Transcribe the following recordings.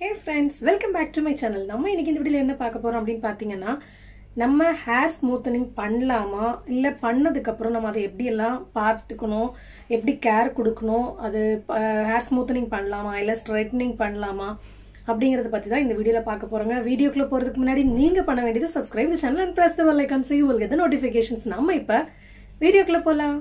hey friends welcome back to my channel நம்ம இன்னைக்கு இந்த வீடியோவில் என்ன பார்க்க போறோம் அப்படின்னு பார்த்தீங்கன்னா நம்ம ஹேர் ஸ்மூத்தனிங் பண்ணலாமா இல்லை பண்ணதுக்கப்புறம் நம்ம அதை எப்படியெல்லாம் பார்த்துக்கணும் எப்படி கேர் கொடுக்கணும் அது ஹேர் ஸ்மூத்தனிங் பண்ணலாமா இல்லை ஸ்ட்ரைட்னிங் பண்ணலாமா அப்படிங்கறத பற்றி தான் இந்த வீடியோவில் பார்க்க போகிறோங்க வீடியோக்குள்ளே போகிறதுக்கு முன்னாடி நீங்கள் பண்ண வேண்டியது subscribe the channel and press the bell icon so you will get notifications நம்ம இப்போ வீடியோக்குள்ளே போகலாம்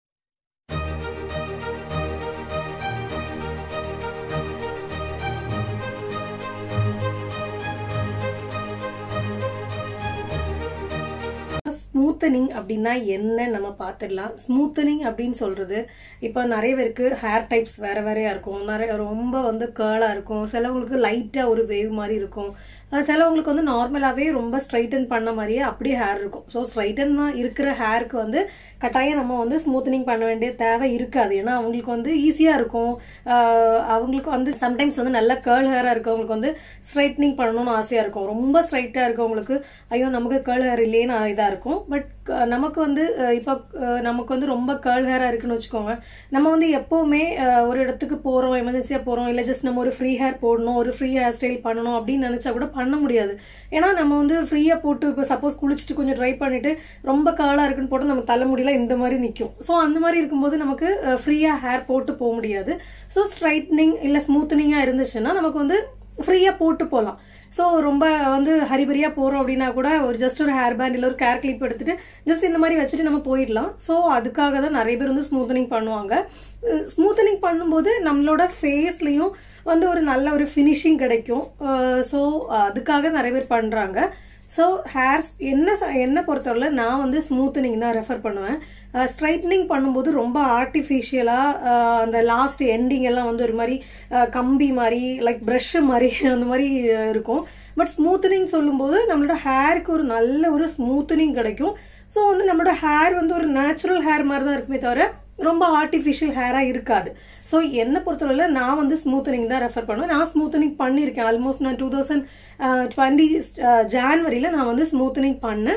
ஸ்மூத்தனிங் அப்படின்னா என்ன நம்ம பார்த்துடலாம் ஸ்மூத்தனிங் அப்படின்னு சொல்றது இப்போ நிறைய பேருக்கு ஹேர் டைப்ஸ் வேற வேறையா இருக்கும் நிறைய ரொம்ப வந்து கேர்லா இருக்கும் சிலவங்களுக்கு லைட்டா ஒரு வேவ் மாதிரி இருக்கும் சிலவங்களுக்கு வந்து நார்மலாவே ரொம்ப ஸ்ட்ரைட்டன் பண்ண மாதிரியே அப்படியே ஹேர் இருக்கும் ஸோ ஸ்ட்ரைட்டன் இருக்கிற ஹேருக்கு வந்து கட்டாயம் நம்ம வந்து ஸ்மூத்தனிங் பண்ண வேண்டிய தேவை இருக்காது ஏன்னா அவங்களுக்கு வந்து ஈஸியா இருக்கும் அவங்களுக்கு வந்து சம்டைம்ஸ் வந்து நல்ல கேர்ள் ஹேரா இருக்கவங்களுக்கு வந்து ஸ்ட்ரைட்னிங் பண்ணணும்னு ஆசையா இருக்கும் ரொம்ப ஸ்ட்ரைட்டா இருக்கவங்களுக்கு ஐயோ நமக்கு கேர்ள் ஹேர் இல்லையேன்னு இதா இருக்கும் பட் நமக்கு வந்து இப்போ நமக்கு வந்து ரொம்ப கேர்ள் ஹேரா இருக்குன்னு வச்சுக்கோங்க நம்ம வந்து எப்பவுமே ஒரு இடத்துக்கு போறோம் எமர்ஜென்சியா போறோம் இல்ல ஜஸ்ட் நம்ம ஒரு ஃப்ரீ ஹேர் போடணும் ஒரு ஃப்ரீ ஹேர் ஸ்டைல் பண்ணணும் அப்படின்னு நினைச்சா கூட பண்ண முடியாது ஏன்னா நம்ம வந்து ஃப்ரீயா போட்டு இப்போ சப்போஸ் குளிச்சுட்டு கொஞ்சம் ட்ரை பண்ணிட்டு ரொம்ப கேர்ளா இருக்குன்னு போட்டு நம்ம தலைமுடியெல்லாம் இந்த மாதிரி நிற்கும் ஸோ அந்த மாதிரி இருக்கும்போது நமக்கு ஃப்ரீயா ஹேர் போட்டு போக முடியாது ஸோ ஸ்ட்ரைட்னிங் இல்ல ஸ்மூத்தனிங்கா இருந்துச்சுன்னா நமக்கு வந்து ஃப்ரீயா போட்டு போகலாம் ஸோ ரொம்ப வந்து ஹரிபரியா போறோம் அப்படின்னா கூட ஒரு ஜஸ்ட் ஒரு ஹேர் பேண்ட் இல்லை ஒரு கேர் கிளிப் எடுத்துட்டு ஜஸ்ட் இந்த மாதிரி வச்சுட்டு நம்ம போயிடலாம் ஸோ அதுக்காக தான் நிறைய பேர் வந்து ஸ்மூத்தனிங் பண்ணுவாங்க ஸ்மூத்தனிங் பண்ணும்போது நம்மளோட ஃபேஸ்லயும் வந்து ஒரு நல்ல ஒரு ஃபினிஷிங் கிடைக்கும் ஸோ அதுக்காக நிறைய பேர் பண்றாங்க ஸோ ஹேர்ஸ் என்ன என்ன பொறுத்தவரை நான் வந்து ஸ்மூத்தனிங் தான் ரெஃபர் பண்ணுவேன் ஸ்ட்ரைட்னிங் பண்ணும்போது ரொம்ப ஆர்டிஃபிஷியலாக அந்த லாஸ்ட் எண்டிங் எல்லாம் வந்து ஒரு மாதிரி கம்பி மாதிரி லைக் ப்ரஷ் மாதிரி அந்த மாதிரி இருக்கும் பட் ஸ்மூத்தனிங் சொல்லும்போது நம்மளோட ஹேருக்கு ஒரு நல்ல ஒரு ஸ்மூத்தனிங் கிடைக்கும் ஸோ வந்து நம்மளோட ஹேர் வந்து ஒரு நேச்சுரல் ஹேர் மாதிரி தான் இருக்குமே தவிர ரொம்ப ஆர்டிஃபிஷியல் ஹேராக இருக்காது ஸோ என்னை பொறுத்தவரையில் நான் வந்து ஸ்மூத்தனிங் தான் ரெஃபர் பண்ணுவேன் நான் ஸ்மூத்தனிங் பண்ணியிருக்கேன் ஆல்மோஸ்ட் நான் டூ தௌசண்ட் டுவெண்ட்டி ஜான்வரியில் நான் வந்து ஸ்மூத்தனிங் பண்ணேன்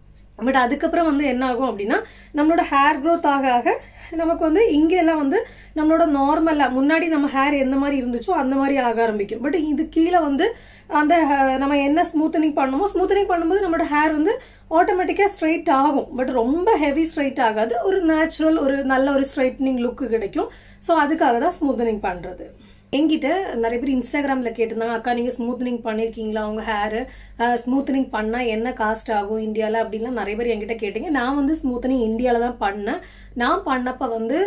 பட் அதுக்கப்புறம் வந்து என்ன ஆகும் அப்படின்னா நம்மளோட ஹேர் க்ரோத் ஆக ஆக நமக்கு வந்து இங்கெல்லாம் வந்து நம்மளோட நார்மலாக முன்னாடி நம்ம ஹேர் எந்த மாதிரி இருந்துச்சோ அந்த மாதிரி ஆக ஆரம்பிக்கும் பட் இது கீழே வந்து அந்த நம்ம என்ன ஸ்மூத்தனிங் பண்ணுமோ ஸ்மூத்தனிங் பண்ணும்போது நம்மளோட ஹேர் வந்து ஆட்டோமேட்டிக்காக ஸ்ட்ரைட் ஆகும் பட் ரொம்ப ஹெவி ஸ்ட்ரைட் ஆகாது ஒரு நேச்சுரல் ஒரு நல்ல ஒரு ஸ்ட்ரைட்னிங் லுக்கு கிடைக்கும் ஸோ அதுக்காக தான் ஸ்மூத்தனிங் பண்ணுறது என்கிட்ட நிறைய பேர் இன்ஸ்டாகிராமில் கேட்டிருந்தாங்க அக்கா நீங்கள் ஸ்மூத்தனிங் பண்ணியிருக்கீங்களா உங்கள் ஹேரு ஸ்மூத்தனிங் பண்ணால் என்ன காஸ்ட் ஆகும் இந்தியாவில் அப்படின்லாம் நிறைய பேர் என்கிட்ட கேட்டீங்க நான் வந்து ஸ்மூத்தனிங் இந்தியாவில் தான் பண்ணேன் நான் பண்ணப்போ வந்து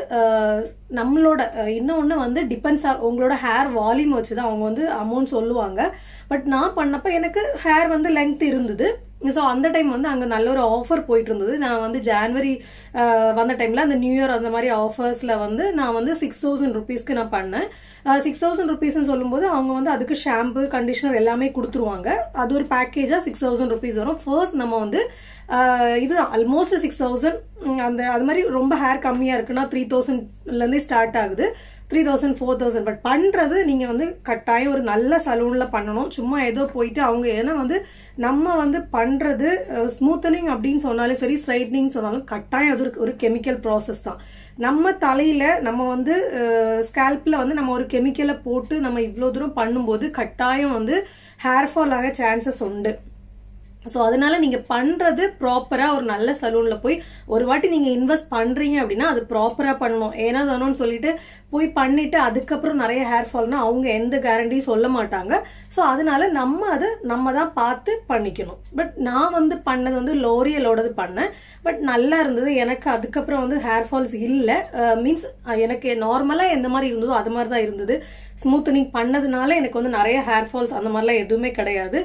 நம்மளோட இன்னொன்று வந்து டிபெண்ட்ஸ் உங்களோட ஹேர் வால்யூம் வச்சு தான் அவங்க வந்து அமௌண்ட் சொல்லுவாங்க பட் நான் பண்ணப்போ எனக்கு ஹேர் வந்து லென்த் இருந்தது ஸோ அந்த டைம் வந்து அங்கே நல்ல ஒரு ஆஃபர் போயிட்டு இருந்தது நான் வந்து ஜான்வரி வந்த டைமில் அந்த நியூ இயர் அந்த மாதிரி ஆஃபர்ஸில் வந்து நான் வந்து சிக்ஸ் தௌசண்ட் ருபீஸ்க்கு நான் பண்ணேன் சிக்ஸ் தௌசண்ட் ருபீஸ்னு சொல்லும்போது அவங்க வந்து அதுக்கு ஷாம்பு கண்டிஷனர் எல்லாமே கொடுத்துருவாங்க அது ஒரு பேக்கேஜாக சிக்ஸ் தௌசண்ட் ருபீஸ் வரும் ஃபர்ஸ்ட் நம்ம வந்து இது ஆல்மோஸ்ட் சிக்ஸ் தௌசண்ட் அந்த அது மாதிரி ரொம்ப ஹேர் கம்மியாக இருக்குன்னா த்ரீ தௌசண்ட்லேருந்தே ஸ்டார்ட் ஆகுது three thousand four thousand but பண்ணுறது நீங்கள் வந்து கட்டாயம் ஒரு நல்ல சலூனில் பண்ணணும் சும்மா ஏதோ போயிட்டு அவங்க ஏன்னா வந்து நம்ம வந்து பண்ணுறது ஸ்மூத்தனிங் அப்படின்னு சொன்னாலும் சரி ஸ்ட்ரைட்னிங் சொன்னாலும் கட்டாயம் அது ஒரு கெமிக்கல் ப்ராசஸ் தான் நம்ம தலையில நம்ம வந்து ஸ்கேல்பில் வந்து நம்ம ஒரு கெமிக்கலை போட்டு நம்ம இவ்வளோ தூரம் பண்ணும்போது கட்டாயம் வந்து ஹேர் ஃபால் ஆக சான்சஸ் உண்டு ஸோ அதனால நீங்க பண்றது ப்ராப்பரா ஒரு நல்ல சலூன்ல போய் ஒரு வாட்டி நீங்க இன்வெஸ்ட் பண்றீங்க அப்படின்னா அது ப்ராப்பரா பண்ணணும் ஏன்னா தானோன்னு சொல்லிட்டு போய் பண்ணிட்டு அதுக்கப்புறம் நிறைய ஹேர் ஃபால்னா அவங்க எந்த கேரண்டியும் சொல்ல மாட்டாங்க ஸோ அதனால நம்ம அதை நம்ம தான் பார்த்து பண்ணிக்கணும் பட் நான் வந்து பண்ணது வந்து லோரியலோடது பண்ணேன் பட் நல்லா இருந்தது எனக்கு அதுக்கப்புறம் வந்து ஹேர் ஃபால்ஸ் இல்லை மீன்ஸ் எனக்கு நார்மலாக எந்த மாதிரி இருந்ததோ அது மாதிரி தான் இருந்தது ஸ்மூத்தனிங் பண்ணதுனால எனக்கு வந்து நிறைய ஹேர் ஃபால்ஸ் அந்த மாதிரிலாம் எதுவுமே கிடையாது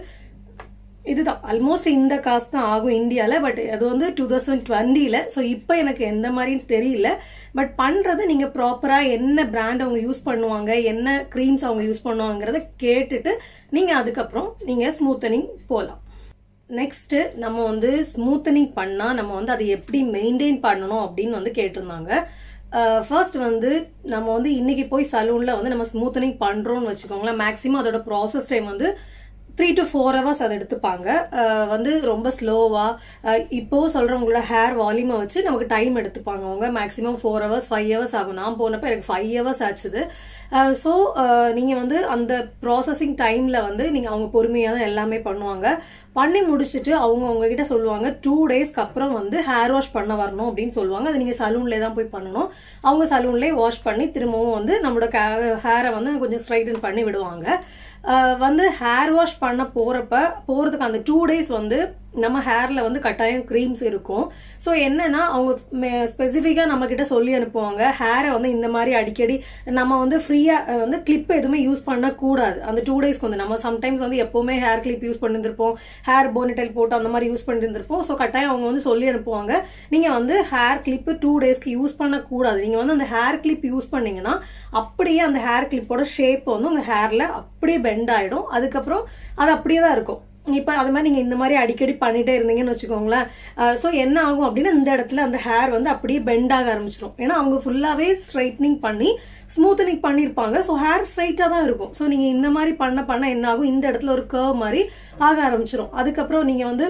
இதுதான் ஆல்மோஸ்ட் இந்த காசு தான் ஆகும் இந்தியாவில் பட் அது வந்து டூ தௌசண்ட் டுவெண்ட்டியில் ஸோ இப்போ எனக்கு எந்த மாதிரின்னு தெரியல பட் பண்ணுறது நீங்கள் ப்ராப்பராக என்ன பிராண்ட் அவங்க யூஸ் பண்ணுவாங்க என்ன க்ரீம்ஸ் அவங்க யூஸ் பண்ணுவாங்கிறத கேட்டுட்டு நீங்கள் அதுக்கப்புறம் நீங்கள் ஸ்மூத்தனிங் போகலாம் நெக்ஸ்ட் நம்ம வந்து ஸ்மூத்தனிங் பண்ணா நம்ம வந்து அதை எப்படி மெயின்டைன் பண்ணணும் அப்படின்னு வந்து கேட்டிருந்தாங்க ஃபர்ஸ்ட் வந்து நம்ம வந்து இன்னைக்கு போய் சலூன்ல வந்து நம்ம ஸ்மூத்தனிங் பண்றோம்னு வச்சுக்கோங்களேன் மேக்ஸிமம் அதோட ப்ராசஸ் டைம் வந்து த்ரீ டு ஃபோர் ஹவர்ஸ் அதை எடுத்துப்பாங்க அஹ் வந்து ரொம்ப ஸ்லோவா இப்போ சொல்றவங்களோட ஹேர் வால்யூமை வச்சு நமக்கு டைம் எடுத்துப்பாங்க அவங்க maximum four hours five hours ஆகும் நான் போனப்ப எனக்கு ஃபைவ் ஹவர்ஸ் ஆச்சுது ஸோ நீங்கள் வந்து அந்த ப்ராசஸிங் டைமில் வந்து நீங்கள் அவங்க பொறுமையாக தான் எல்லாமே பண்ணுவாங்க பண்ணி முடிச்சுட்டு அவங்க உங்ககிட்ட சொல்லுவாங்க டூ டேஸ்க்கு அப்புறம் வந்து ஹேர் வாஷ் பண்ண வரணும் அப்படின்னு சொல்லுவாங்க அது நீங்கள் சலூன்லேயே தான் போய் பண்ணணும் அவங்க சலூன்லேயே வாஷ் பண்ணி திரும்பவும் வந்து நம்மளோட ஹேரை வந்து கொஞ்சம் ஸ்ட்ரைட்டன் பண்ணி விடுவாங்க வந்து ஹேர் வாஷ் பண்ண போகிறப்ப போகிறதுக்கு அந்த டூ டேஸ் வந்து நம்ம ஹேரில் வந்து கட்டாயம் க்ரீம்ஸ் இருக்கும் ஸோ என்னன்னா அவங்க ஸ்பெசிஃபிக்காக நம்ம கிட்ட சொல்லி அனுப்புவாங்க ஹேரை வந்து இந்த மாதிரி அடிக்கடி நம்ம வந்து ஃப்ரீயாக வந்து கிளிப் எதுவுமே யூஸ் பண்ணக்கூடாது அந்த டூ டேஸ்க்கு வந்து நம்ம சம்டைம்ஸ் வந்து எப்போவுமே ஹேர் கிளிப் யூஸ் பண்ணியிருந்திருப்போம் ஹேர் போனிடைல் போட்டு அந்த மாதிரி யூஸ் பண்ணியிருந்திருப்போம் ஸோ கட்டாயம் அவங்க வந்து சொல்லி அனுப்புவாங்க நீங்கள் வந்து ஹேர் கிளிப்பு டூ டேஸ்க்கு யூஸ் பண்ணக்கூடாது நீங்கள் வந்து அந்த ஹேர் கிளிப் யூஸ் பண்ணீங்கன்னா அப்படியே அந்த ஹேர் கிளிப்போட ஷேப் வந்து உங்கள் ஹேரில் அப்படியே பெண்ட் ஆகிடும் அதுக்கப்புறம் அது அப்படியே தான் இருக்கும் இப்போ அது மாதிரி நீங்கள் இந்த மாதிரி அடிக்கடி பண்ணிட்டே இருந்தீங்கன்னு வச்சுக்கோங்களேன் ஸோ என்ன ஆகும் அப்படின்னா இந்த இடத்துல அந்த ஹேர் வந்து அப்படியே பெண்ட் ஆக ஆரம்பிச்சிடும் ஏன்னா அவங்க ஃபுல்லாகவே ஸ்ட்ரைட்னிங் பண்ணி ஸ்மூத்தனிங் பண்ணியிருப்பாங்க ஸோ ஹேர் ஸ்ட்ரைட்டாக தான் இருக்கும் ஸோ நீங்கள் இந்த மாதிரி பண்ண பண்ண என்ன ஆகும் இந்த இடத்துல ஒரு கர்வ் மாதிரி ஆக ஆரம்பிச்சிடும் அதுக்கப்புறம் நீங்கள் வந்து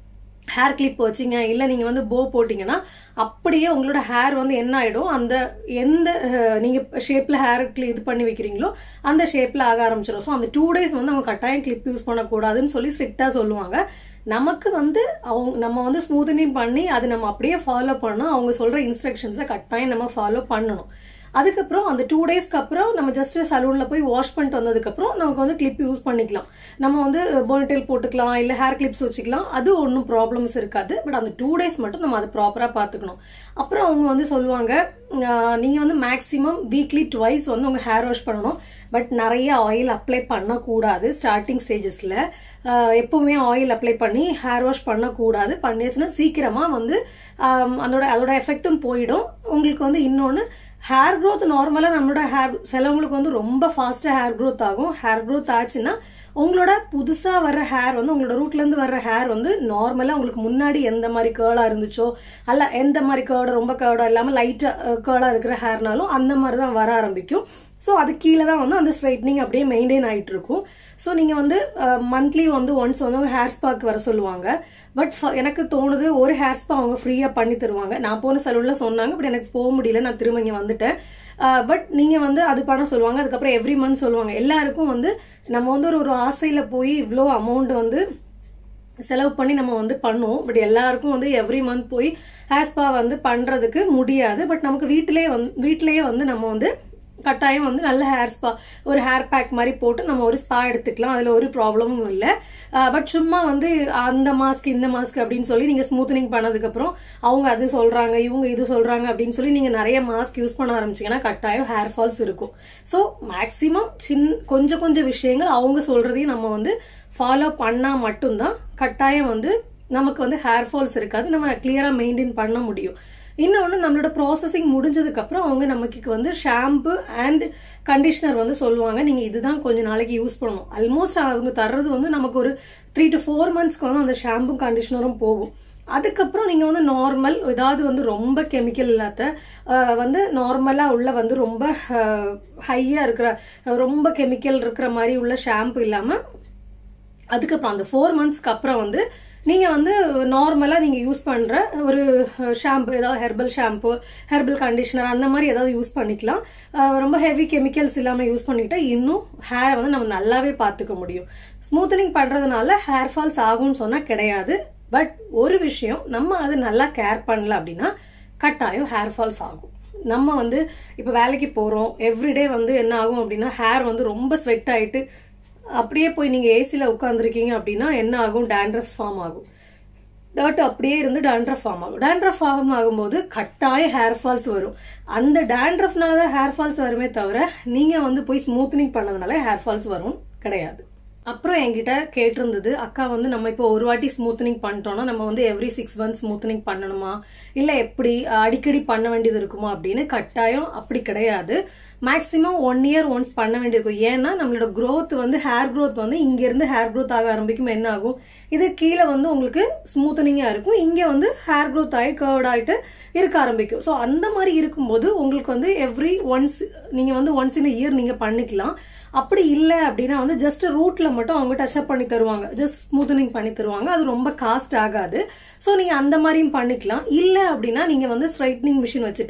ஹேர் கிளிப் வச்சிங்க இல்லை நீங்கள் வந்து போ போட்டிங்கன்னா அப்படியே உங்களோட ஹேர் வந்து என்ன ஆகிடும் அந்த எந்த நீங்கள் ஷேப்பில் ஹேர் கிளி இது பண்ணி வைக்கிறீங்களோ அந்த ஷேப்பில் ஆக ஆரம்பிச்சிடும் ஸோ அந்த டூ டேஸ் வந்து அவங்க கட்டாயம் கிளிப் யூஸ் பண்ணக்கூடாதுன்னு சொல்லி ஸ்ட்ரிக்டாக சொல்லுவாங்க நமக்கு வந்து அவங்க நம்ம வந்து ஸ்மூத்தனிங் பண்ணி அது நம்ம அப்படியே ஃபாலோ பண்ணணும் அவங்க சொல்கிற இன்ஸ்ட்ரக்ஷன்ஸை கட்டாயம் நம்ம ஃபாலோ பண்ணணும் அதுக்கப்புறம் அந்த டூ டேஸ்க்கு அப்புறம் நம்ம ஜஸ்ட் சலூனில் போய் வாஷ் பண்ணிட்டு வந்ததுக்கப்புறம் நமக்கு வந்து கிளிப் யூஸ் பண்ணிக்கலாம் நம்ம வந்து போனிடெயில் போட்டுக்கலாம் இல்லை ஹேர் கிளிப்ஸ் வச்சுக்கலாம் அது ஒன்றும் ப்ராப்ளம்ஸ் இருக்காது பட் அந்த டூ டேஸ் மட்டும் நம்ம அதை ப்ராப்பராக பார்த்துக்கணும் அப்புறம் அவங்க வந்து சொல்லுவாங்க நீங்கள் வந்து மேக்ஸிமம் வீக்லி ட்வைஸ் வந்து உங்கள் ஹேர் வாஷ் பண்ணணும் பட் நிறைய ஆயில் அப்ளை பண்ணக்கூடாது ஸ்டார்டிங் ஸ்டேஜஸில் எப்பவுமே ஆயில் அப்ளை பண்ணி ஹேர் வாஷ் பண்ணக்கூடாது பண்ணியாச்சுன்னா சீக்கிரமாக வந்து அதோட அதோட எஃபெக்டும் போயிடும் உங்களுக்கு வந்து இன்னொன்று ஹேர் க்ரோத் நார்மலாக நம்மளோட ஹேர் சிலவங்களுக்கு வந்து ரொம்ப ஃபாஸ்ட்டாக ஹேர் க்ரோத் ஆகும் ஹேர் க்ரோத் ஆச்சுன்னா உங்களோட புதுசாக வர்ற ஹேர் வந்து உங்களோட ரூட்லேருந்து வர்ற ஹேர் வந்து நார்மலாக உங்களுக்கு முன்னாடி எந்த மாதிரி கேர்ளாக இருந்துச்சோ அல்ல எந்த மாதிரி கேர்டு ரொம்ப கேர்டாக இல்லாமல் லைட்டாக கேர்ளாக இருக்கிற ஹேர்னாலும் அந்த மாதிரி தான் வர ஆரம்பிக்கும் ஸோ அது கீழே தான் வந்து அந்த ஸ்ட்ரைட்னிங் அப்படியே மெயின்டைன் ஆகிட்டு இருக்கும் ஸோ நீங்கள் வந்து மந்த்லி வந்து ஒன்ஸ் வந்து ஹேர் ஸ்பாக்கு வர சொல்லுவாங்க பட் எனக்கு தோணுது ஒரு ஹேர் ஸ்பா அவங்க ஃப்ரீயாக பண்ணி தருவாங்க நான் போன சலூனில் சொன்னாங்க பட் எனக்கு போக முடியல நான் திரும்ப இங்கே வந்துட்டேன் பட் நீங்கள் வந்து அது பண்ண சொல்லுவாங்க அதுக்கப்புறம் எவ்ரி மந்த் சொல்லுவாங்க எல்லாருக்கும் வந்து நம்ம வந்து ஒரு ஒரு ஆசையில் போய் இவ்வளோ அமௌண்ட் வந்து செலவு பண்ணி நம்ம வந்து பண்ணுவோம் பட் எல்லாருக்கும் வந்து எவ்ரி மந்த் போய் ஹேர் ஸ்பா வந்து பண்ணுறதுக்கு முடியாது பட் நமக்கு வீட்டிலே வந்து வீட்டிலேயே வந்து நம்ம வந்து கட்டாயம் வந்து நல்ல ஹேர் ஸ்பா ஒரு ஹேர் பேக் மாதிரி போட்டு நம்ம ஒரு ஸ்பா எடுத்துக்கலாம் அதில் ஒரு ப்ராப்ளமும் இல்லை பட் சும்மா வந்து அந்த மாஸ்க் இந்த மாஸ்க் அப்படின்னு சொல்லி நீங்கள் ஸ்மூத்தனிங் பண்ணதுக்கப்புறம் அவங்க அது சொல்கிறாங்க இவங்க இது சொல்கிறாங்க அப்படின்னு சொல்லி நீங்கள் நிறைய மாஸ்க் யூஸ் பண்ண ஆரம்பிச்சிங்கன்னா கட்டாயம் ஹேர் ஃபால்ஸ் இருக்கும் ஸோ மேக்ஸிமம் சின் கொஞ்சம் கொஞ்சம் விஷயங்கள் அவங்க சொல்கிறதையும் நம்ம வந்து ஃபாலோ பண்ணால் மட்டும்தான் கட்டாயம் வந்து நமக்கு வந்து ஹேர் ஃபால்ஸ் இருக்காது நம்ம கிளியராக மெயின்டைன் பண்ண முடியும் இன்னொன்று நம்மளோட ப்ராசஸிங் முடிஞ்சதுக்கப்புறம் அவங்க நமக்கு வந்து ஷாம்பு அண்ட் கண்டிஷ்னர் வந்து சொல்லுவாங்க நீங்கள் இதுதான் கொஞ்ச நாளைக்கு யூஸ் பண்ணணும் ஆல்மோஸ்ட் அவங்க தர்றது வந்து நமக்கு ஒரு த்ரீ டு ஃபோர் மந்த்ஸ்க்கு வந்து அந்த ஷாம்பும் கண்டிஷ்னரும் போகும் அதுக்கப்புறம் நீங்கள் வந்து நார்மல் ஏதாவது வந்து ரொம்ப கெமிக்கல் இல்லாத வந்து நார்மலாக உள்ள வந்து ரொம்ப ஹையாக இருக்கிற ரொம்ப கெமிக்கல் இருக்கிற மாதிரி உள்ள ஷாம்பு இல்லாமல் அதுக்கப்புறம் அந்த ஃபோர் மந்த்ஸ்க்கு அப்புறம் வந்து நீங்கள் வந்து நார்மலாக நீங்கள் யூஸ் பண்ணுற ஒரு ஷாம்பு ஏதாவது ஹெர்பல் ஷாம்பு ஹெர்பல் கண்டிஷனர் அந்த மாதிரி ஏதாவது யூஸ் பண்ணிக்கலாம் ரொம்ப ஹெவி கெமிக்கல்ஸ் இல்லாமல் யூஸ் பண்ணிக்கிட்டா இன்னும் ஹேரை வந்து நம்ம நல்லாவே பார்த்துக்க முடியும் ஸ்மூத்தனிங் பண்ணுறதுனால ஹேர் ஃபால்ஸ் ஆகும்னு சொன்னால் கிடையாது பட் ஒரு விஷயம் நம்ம அதை நல்லா கேர் பண்ணல அப்படின்னா கட்டாயம் ஹேர் ஃபால்ஸ் ஆகும் நம்ம வந்து இப்போ வேலைக்கு போகிறோம் எவ்ரிடே வந்து என்ன ஆகும் அப்படின்னா ஹேர் வந்து ரொம்ப ஸ்வெட் ஆகிட்டு அப்படியே போய் நீங்கள் ஏசியில் உட்காந்துருக்கீங்க அப்படின்னா என்ன ஆகும் டேண்ட்ரஃப் ஃபார்ம் ஆகும் டர்ட் அப்படியே இருந்து டேண்ட்ரஃப் ஃபார்ம் ஆகும் டேண்ட்ரஃப் ஃபார்ம் ஆகும்போது கட்டாய ஹேர் ஃபால்ஸ் வரும் அந்த டேண்ட்ரஃப்னால தான் ஹேர் ஃபால்ஸ் வருமே தவிர நீங்கள் வந்து போய் ஸ்மூத்தனிங் பண்ணதுனால ஹேர் ஃபால்ஸ் வரும் கிடையாது அப்புறம் என்கிட்ட கேட்டிருந்தது அக்கா வந்து நம்ம இப்போ ஒரு வாட்டி ஸ்மூத்தனிங் பண்ணிட்டோம்னா நம்ம வந்து எவ்ரி சிக்ஸ் மந்த்ஸ் ஸ்மூத்தனிங் பண்ணணுமா இல்லை எப்படி அடிக்கடி பண்ண வேண்டியது இருக்குமா அப்படின்னு கட்டாயம் அப்படி கிடையாது மேக்ஸிமம் ஒன் இயர் ஒன்ஸ் பண்ண வேண்டியிருக்கும் ஏன்னா நம்மளோட க்ரோத் வந்து ஹேர் க்ரோத் வந்து இங்கேருந்து ஹேர் க்ரோத் ஆக ஆரம்பிக்கும் என்ன ஆகும் இது கீழே வந்து உங்களுக்கு ஸ்மூத்தனிங்காக இருக்கும் இங்கே வந்து ஹேர் க்ரோத் ஆகி கர்ட் ஆகிட்டு இருக்க ஆரம்பிக்கும் ஸோ அந்த மாதிரி இருக்கும்போது உங்களுக்கு வந்து எவ்ரி ஒன்ஸ் நீங்கள் வந்து ஒன்ஸ் இன் இயர் நீங்கள் பண்ணிக்கலாம் அப்படி இல்லை அப்படின்னா வந்து ஜஸ்ட் ரூட்ல மட்டும் அவங்க டச்சப் பண்ணி தருவாங்க ஜஸ்ட் ஸ்மூத்தனிங் பண்ணி தருவாங்க அது ரொம்ப காஸ்ட் ஆகாது ஸோ நீங்கள் அந்த மாதிரியும் பண்ணிக்கலாம் இல்லை அப்படின்னா நீங்கள் வந்து ஸ்ட்ரைட்னிங் மிஷின் வச்சுட்டு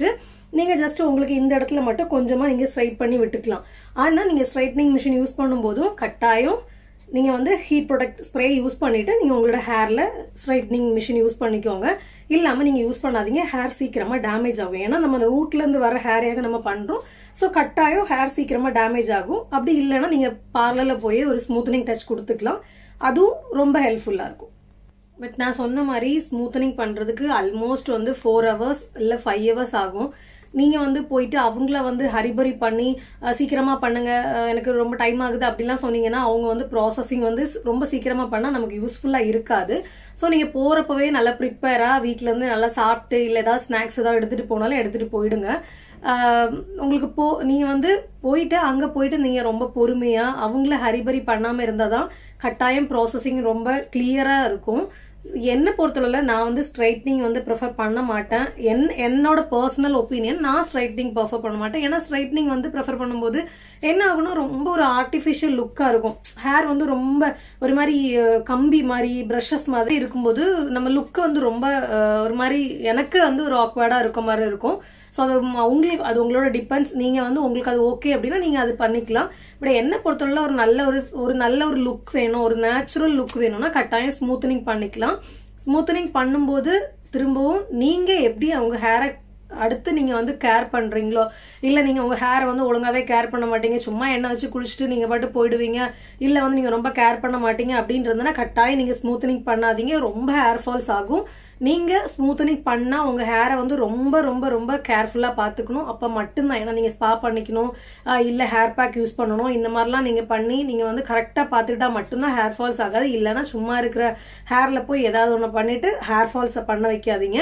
நீங்கள் ஜஸ்ட் உங்களுக்கு இந்த இடத்துல மட்டும் கொஞ்சமாக நீங்கள் ஸ்ட்ரைட் பண்ணி விட்டுக்கலாம் ஆனால் நீங்கள் ஸ்ட்ரைட்னிங் மிஷின் யூஸ் பண்ணும்போதும் கட்டாயம் நீங்கள் வந்து ஹீட் ப்ரொடக்ட் ஸ்ப்ரே யூஸ் பண்ணிவிட்டு நீங்கள் உங்களோட ஹேரில் ஸ்ட்ரைட்னிங் மிஷின் யூஸ் பண்ணிக்கோங்க இல்லாமல் நீங்கள் யூஸ் பண்ணாதீங்க ஹேர் சீக்கிரமாக டேமேஜ் ஆகும் ஏன்னா நம்ம ரூட்லேருந்து வர ஹேரையாக நம்ம பண்ணுறோம் ஸோ கட்டாயம் ஹேர் சீக்கிரமாக டேமேஜ் ஆகும் அப்படி இல்லைன்னா நீங்கள் பார்லரில் போய் ஒரு ஸ்மூத்தனிங் டச் கொடுத்துக்கலாம் அதுவும் ரொம்ப ஹெல்ப்ஃபுல்லாக இருக்கும் பட் நான் சொன்ன மாதிரி ஸ்மூத்தனிங் பண்ணுறதுக்கு ஆல்மோஸ்ட் வந்து ஃபோர் ஹவர்ஸ் இல்லை ஃபைவ் ஹவர்ஸ் ஆகும் நீங்கள் வந்து போயிட்டு அவங்கள வந்து ஹரிபரி பண்ணி சீக்கிரமாக பண்ணுங்க எனக்கு ரொம்ப டைம் ஆகுது அப்படிலாம் சொன்னீங்கன்னா அவங்க வந்து ப்ராசஸிங் வந்து ரொம்ப சீக்கிரமாக பண்ணால் நமக்கு யூஸ்ஃபுல்லாக இருக்காது ஸோ நீங்கள் போகிறப்பவே நல்லா ப்ரிப்பேராக வீட்டிலேருந்து நல்லா சாப்பிட்டு இல்லை ஏதாவது ஸ்நாக்ஸ் ஏதாவது எடுத்துகிட்டு போனாலும் எடுத்துகிட்டு போயிடுங்க உங்களுக்கு போ நீங்கள் வந்து போயிட்டு அங்கே போயிட்டு நீங்கள் ரொம்ப பொறுமையாக அவங்கள ஹரிபரி பண்ணாமல் இருந்தால் தான் கட்டாயம் ப்ராசஸிங் ரொம்ப கிளியராக இருக்கும் என்னை பொறுத்தளவில் நான் வந்து ஸ்ட்ரைட்னிங் வந்து ப்ரிஃபர் பண்ண மாட்டேன் என் என்னோட பர்சனல் ஒப்பீனியன் நான் ஸ்ட்ரைட்னிங் ப்ரிஃபர் பண்ண மாட்டேன் ஏன்னா ஸ்ட்ரைட்னிங் வந்து ப்ரிஃபர் பண்ணும்போது என்ன ஆகும்னா ரொம்ப ஒரு ஆர்டிஃபிஷியல் லுக்காக இருக்கும் ஹேர் வந்து ரொம்ப ஒரு மாதிரி கம்பி மாதிரி ப்ரஷஸ் மாதிரி இருக்கும்போது நம்ம லுக்கு வந்து ரொம்ப ஒரு மாதிரி எனக்கு வந்து ஒரு ஆக்வர்டாக இருக்க மாதிரி இருக்கும் ஸோ அது உங்களுக்கு அது உங்களோட டிபெண்ட்ஸ் நீங்கள் வந்து உங்களுக்கு அது ஓகே அப்படின்னா நீங்கள் அது பண்ணிக்கலாம் பட் என்ன பொறுத்தவரை ஒரு நல்ல ஒரு ஒரு நல்ல ஒரு லுக் வேணும் ஒரு நேச்சுரல் லுக் வேணும்னா கட்டாயம் ஸ்மூத்தனிங் பண்ணிக்கலாம் ஸ்மூத்தனிங் பண்ணும்போது திரும்பவும் நீங்கள் எப்படி அவங்க ஹேரை அடுத்து நீங்கள் வந்து கேர் பண்ணுறீங்களோ இல்லை நீங்கள் உங்கள் ஹேரை வந்து ஒழுங்காகவே கேர் பண்ண மாட்டீங்க சும்மா எண்ணெய் வச்சு குளிச்சுட்டு நீங்கள் பாட்டு போயிடுவீங்க இல்லை வந்து நீங்கள் ரொம்ப கேர் பண்ண மாட்டீங்க அப்படின்றதுனா கட்டாயம் நீங்கள் ஸ்மூத்தனிங் பண்ணாதீங்க ரொம்ப ஹேர் ஃபால்ஸ் ஆகும் நீங்கள் ஸ்மூத்தனிங் பண்ணால் உங்கள் ஹேரை வந்து ரொம்ப ரொம்ப ரொம்ப கேர்ஃபுல்லாக பார்த்துக்கணும் அப்போ மட்டும்தான் ஏன்னா நீங்கள் ஸ்பா பண்ணிக்கணும் இல்லை ஹேர் பேக் யூஸ் பண்ணணும் இந்த மாதிரிலாம் நீங்கள் பண்ணி நீங்கள் வந்து கரெக்டாக பார்த்துக்கிட்டா மட்டும்தான் ஹேர் ஃபால்ஸ் ஆகாது இல்லைன்னா சும்மா இருக்கிற ஹேரில் போய் ஏதாவது ஒன்று பண்ணிவிட்டு ஹேர் ஃபால்ஸை பண்ண வைக்காதீங்க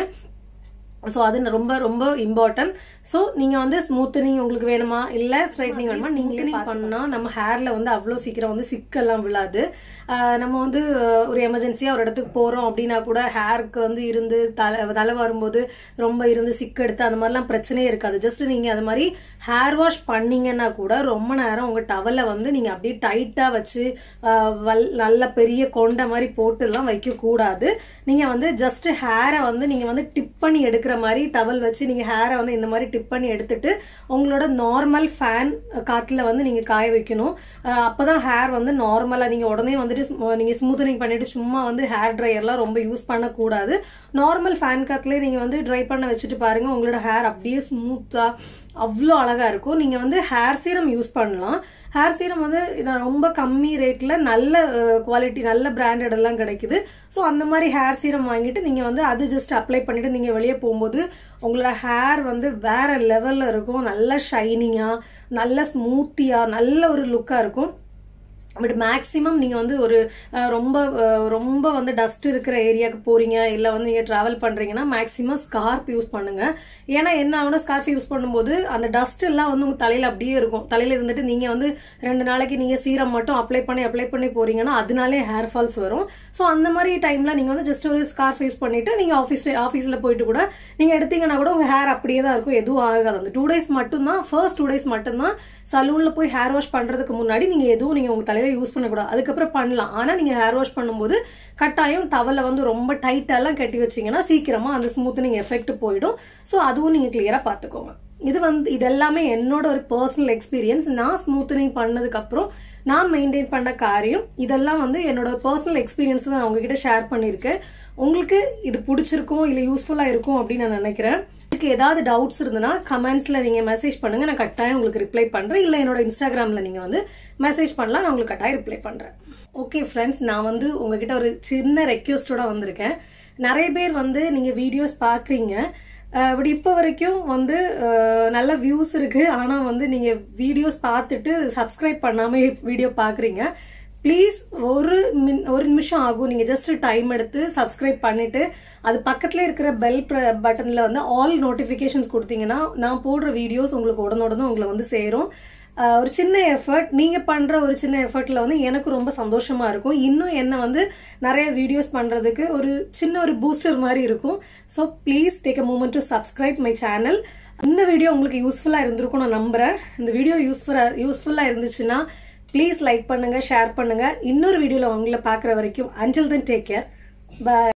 ஸோ அது ரொம்ப ரொம்ப இம்பார்ட்டன்ட் ஸோ நீங்கள் வந்து ஸ்மூத்தனிங் உங்களுக்கு வேணுமா இல்லை ஸ்ட்ரைட்னிங் வேணுமா நீங்கள் பண்ணால் நம்ம ஹேரில் வந்து அவ்வளோ சீக்கிரம் வந்து சிக்கெல்லாம் விழாது நம்ம வந்து ஒரு எமர்ஜென்சியாக ஒரு இடத்துக்கு போகிறோம் அப்படின்னா கூட ஹேருக்கு வந்து இருந்து தலை தலை வரும்போது ரொம்ப இருந்து சிக்கு எடுத்து அந்த மாதிரிலாம் பிரச்சனையே இருக்காது ஜஸ்ட் நீங்கள் அது மாதிரி ஹேர் வாஷ் பண்ணீங்கன்னா கூட ரொம்ப நேரம் உங்கள் டவலை வந்து நீங்கள் அப்படியே டைட்டாக வச்சு வல் நல்ல பெரிய கொண்ட மாதிரி போட்டுலாம் வைக்கக்கூடாது நீங்கள் வந்து ஜஸ்ட் ஹேரை வந்து நீங்கள் வந்து டிப் பண்ணி எடுக்கிற மாதிரி டவல் வச்சு நீங்கள் ஹேரை வந்து இந்த மாதிரி டிப் பண்ணி எடுத்துட்டு உங்களோட நார்மல் ஃபேன் காற்றுல வந்து நீங்கள் காய வைக்கணும் அப்போதான் ஹேர் வந்து நார்மலாக நீங்கள் உடனே வந்துட்டு நீங்கள் ஸ்மூத்தனிங் பண்ணிட்டு சும்மா வந்து ஹேர் ட்ரையர்லாம் ரொம்ப யூஸ் பண்ணக்கூடாது நார்மல் ஃபேன் காத்துலேயே நீங்கள் வந்து ட்ரை பண்ண வச்சுட்டு பாருங்க உங்களோட ஹேர் அப்படியே ஸ்மூத்தாக அவ்வளோ அழகாக இருக்கும் நீங்கள் வந்து ஹேர் சீரம் யூஸ் பண்ணலாம் ஹேர் சீரம் வந்து ரொம்ப கம்மி ரேட்டில் நல்ல குவாலிட்டி நல்ல பிராண்டட் எல்லாம் கிடைக்குது ஸோ அந்த மாதிரி ஹேர் சீரம் வாங்கிட்டு நீங்கள் வந்து அது ஜஸ்ட் அப்ளை பண்ணிட்டு நீங்கள் வெளியே போகும்போது உங்களோட ஹேர் வந்து வேற லெவலில் இருக்கும் நல்ல ஷைனிங்காக நல்ல ஸ்மூத்தியாக நல்ல ஒரு லுக்காக இருக்கும் பட் மேக்ஸிமம் நீங்கள் வந்து ஒரு ரொம்ப ரொம்ப வந்து டஸ்ட் இருக்கிற ஏரியாவுக்கு போறீங்க இல்லை வந்து நீங்கள் ட்ராவல் பண்ணுறீங்கன்னா மேக்ஸிமம் ஸ்கார்ப் யூஸ் பண்ணுங்க ஏன்னா என்ன ஆகுனா ஸ்கார்ப் யூஸ் பண்ணும்போது அந்த டஸ்ட் எல்லாம் வந்து உங்கள் தலையில் அப்படியே இருக்கும் தலையில் இருந்துட்டு நீங்கள் வந்து ரெண்டு நாளைக்கு நீங்கள் சீரம் மட்டும் அப்ளை பண்ணி அப்ளை பண்ணி போறீங்கன்னா அதனாலே ஹேர் ஃபால்ஸ் வரும் ஸோ அந்த மாதிரி டைமில் நீங்கள் வந்து ஜஸ்ட் ஒரு ஸ்கார்ஃப் யூஸ் பண்ணிட்டு நீங்கள் ஆஃபீஸ் ஆஃபீஸில் போயிட்டு கூட நீங்கள் எடுத்தீங்கன்னா கூட உங்கள் ஹேர் அப்படியே தான் இருக்கும் எதுவும் ஆகாது அந்த டூ டேஸ் மட்டும்தான் ஃபர்ஸ்ட் டூ டேஸ் மட்டும்தான் சலூனில் போய் ஹேர் வாஷ் பண்ணுறதுக்கு முன்னாடி நீங்கள் எதுவும் நீங்கள் உங்கள் தலையில் யூஸ் பண்ணக்கூடாது அதுக்கப்புறம் பண்ணலாம் ஆனால் நீங்கள் ஹேர் வாஷ் பண்ணும்போது கட்டாயம் டவலை வந்து ரொம்ப டைட்டாலாம் கட்டி வச்சிங்கன்னா சீக்கிரமாக அந்த ஸ்மூத்தனிங் எஃபெக்ட் போயிடும் ஸோ அதுவும் நீங்கள் கிளியராக பார்த்துக்கோங்க இது வந்து இதெல்லாமே என்னோட ஒரு பர்சனல் எக்ஸ்பீரியன்ஸ் நான் ஸ்மூத்தனிங் பண்ணதுக்கப்புறம் நான் மெயின்டைன் பண்ண காரியம் இதெல்லாம் வந்து என்னோட பர்சனல் எக்ஸ்பீரியன்ஸ் தான் நான் உங்ககிட்ட ஷேர் பண்ணியிருக்கேன் உங்களுக்கு இது பிடிச்சிருக்கும் இல்லை யூஸ்ஃபுல்லாக இருக்கும் அப்படின்னு நான் நினைக்கிறேன் இதுக்கு ஏதாவது டவுட்ஸ் இருந்ததுன்னா கமெண்ட்ஸில் நீங்கள் மெசேஜ் பண்ணுங்கள் நான் கட்டாயம் உங்களுக்கு ரிப்ளை பண்ணுறேன் இல்லை என்னோட இன்ஸ்டாகிராமில் நீங்கள் வந்து மெசேஜ் பண்ணலாம் நான் உங்களுக்கு கட்டாயம் ரிப்ளை பண்ணுறேன் ஓகே ஃப்ரெண்ட்ஸ் நான் வந்து உங்ககிட்ட ஒரு சின்ன ரெக்வஸ்டோட வந்திருக்கேன் நிறைய பேர் வந்து நீங்கள் வீடியோஸ் பார்க்குறீங்க பட் இப்போ வரைக்கும் வந்து நல்ல வியூஸ் இருக்கு ஆனால் வந்து நீங்கள் வீடியோஸ் பார்த்துட்டு சப்ஸ்கிரைப் பண்ணாமல் வீடியோ பார்க்குறீங்க ப்ளீஸ் ஒரு மின் ஒரு நிமிஷம் ஆகும் நீங்கள் ஜஸ்ட் டைம் எடுத்து சப்ஸ்கிரைப் பண்ணிட்டு அது பக்கத்தில் இருக்கிற பெல் பட்டனில் வந்து ஆல் நோட்டிஃபிகேஷன்ஸ் கொடுத்தீங்கன்னா நான் போடுற வீடியோஸ் உங்களுக்கு உடனுடனே உங்களை வந்து சேரும் ஒரு சின்ன எஃபர்ட் நீங்கள் பண்ணுற ஒரு சின்ன எஃபர்ட்டில் வந்து எனக்கு ரொம்ப சந்தோஷமாக இருக்கும் இன்னும் என்ன வந்து நிறைய வீடியோஸ் பண்ணுறதுக்கு ஒரு சின்ன ஒரு பூஸ்டர் மாதிரி இருக்கும் so please take a moment to subscribe my channel இந்த வீடியோ உங்களுக்கு யூஸ்ஃபுல்லாக இருந்திருக்கும் நான் நம்புகிறேன் இந்த வீடியோ யூஸ்ஃபுல்லாக யூஸ்ஃபுல்லாக இருந்துச்சுன்னா ப்ளீஸ் லைக் பண்ணுங்கள் ஷேர் பண்ணுங்கள் இன்னொரு வீடியோவில் உங்களை பார்க்குற வரைக்கும் அன்டில் தென் டேக் கேர் பாய்